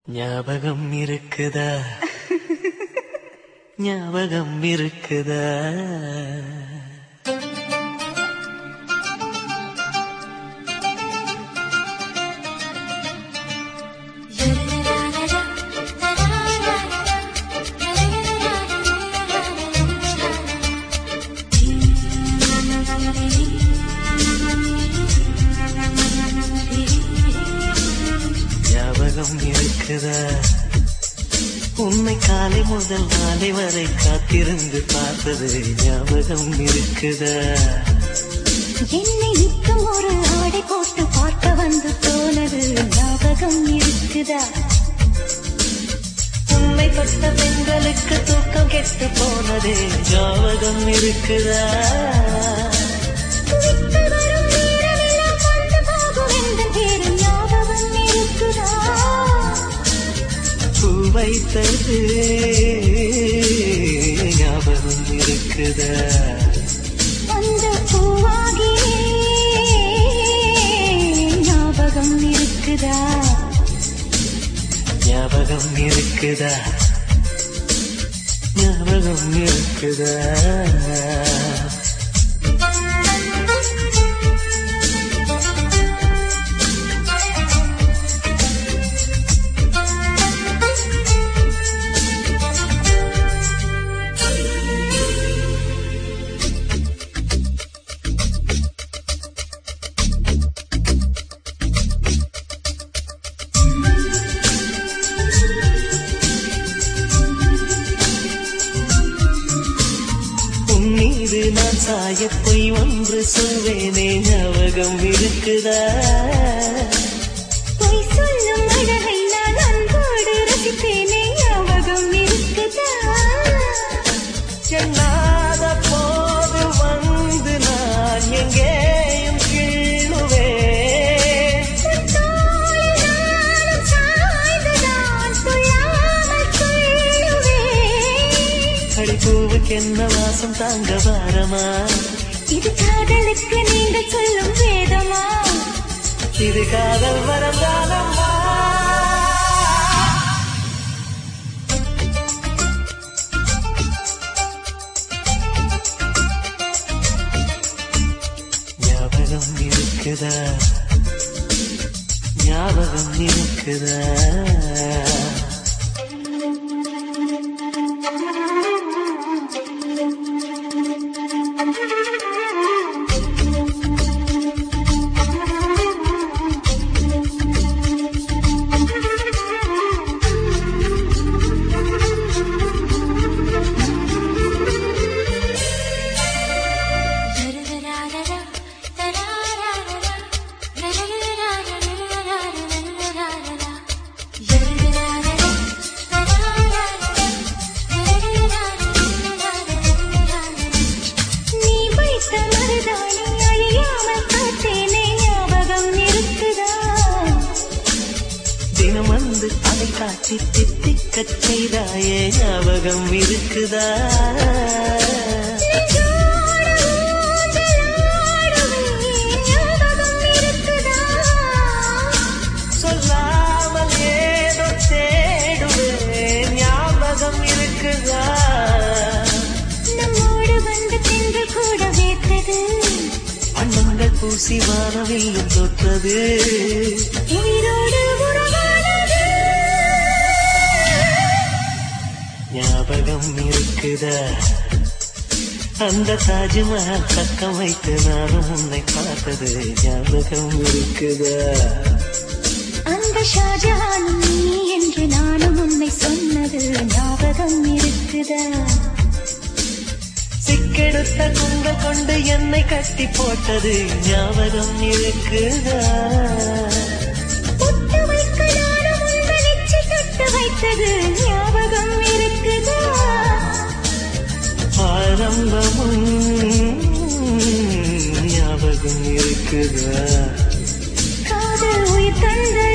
ஞாபகம் இருக்குதா ஞாபகம் இருக்குதா ஞாபகம் இருக்குதா உன்னை காலை முதல் மாலை வரை காத்திருந்து பார்த்தது ஞாபகம் இருக்குதா என்னை நித்தம் ஒரு ஆடை போட்டு பார்க்க வந்து போனது ஞாபகம் இருக்குதா உன்னை தொட்ட பெண்களுக்கு தூக்கம் கெட்டு போனது ஞாபகம் இருக்குதா விட்டு வரும் நேரமெல்லாம் வந்து போகும் என்ற பேரு ஞாபகம் இருக்குதா பூ வைத்தது ஞாபகம் இருக்குதா அந்த பூவாகி ஞாபகம் இருக்குதா ஞாபகம் இருக்குதா ஞாபகம் இருக்குதா உன் மீது நான் சாய பொய் ஒன்று சொல்வேனே ஞாபகம் இருக்குதா பொய் சொல்லும் அழகை நான் அன்போடு ரசித்தேனே ஞாபகம் இருக்குதா எண்ணாத போது வந்து நான் எங்கேயும் கிள்ளுவேன் தோளில் நானும் சாய்ந்துதான் துள்ளாமல் துள்ளுவேன். அடிப்பூவுக்கு என்ன வாசம் தாங்க வாரமா இது காதலுக்கு நீங்கள் சொல்லும் வேதமா இது காதல் வரந்தானம்மா ஞாபகம் இருக்குதா ஞாபகம் இருக்குதா நீ வைத்த மருதாணி அழியாமல் பார்த்தேனே ஞாபகம் இருக்குதா தினம் வந்து அதை காட்டி தித்திக்கச் செய்தாயே ஞாபகம் இருக்குதா சொல்லாமல் ஏதோ தேடுவேன் ஞாபகம் இருக்குதா நம்மோடு வந்து பெண்கள் கூட வேர்த்தது வண்ணங்கள் பூசி வானவில்லும் தொட்டது உயிரோடு உறவானது ஞாபகம் இருக்குதா அந்த தாஜ்மஹால் பக்கம் வைத்து நானும் உன்னை பார்த்தது ஞாபகம் இருக்குதா அந்த ஷாஜஹானும் நீ என்று நானும் உன்னை சொன்னது ஞாபகம் இருக்குதா சிக்கெடுத்த குங்கள் கொண்டு என்னை கட்டி போட்டது ஞாபகம் இருக்குதா பொட்டு வைக்க நானும் உன்னை நெற்றி தொட்டு வைத்தது ஞாபகம் இருக்குதா ஆரம்பமும் ஞாபகம் இருக்குதா காதல் உயிர் தந்த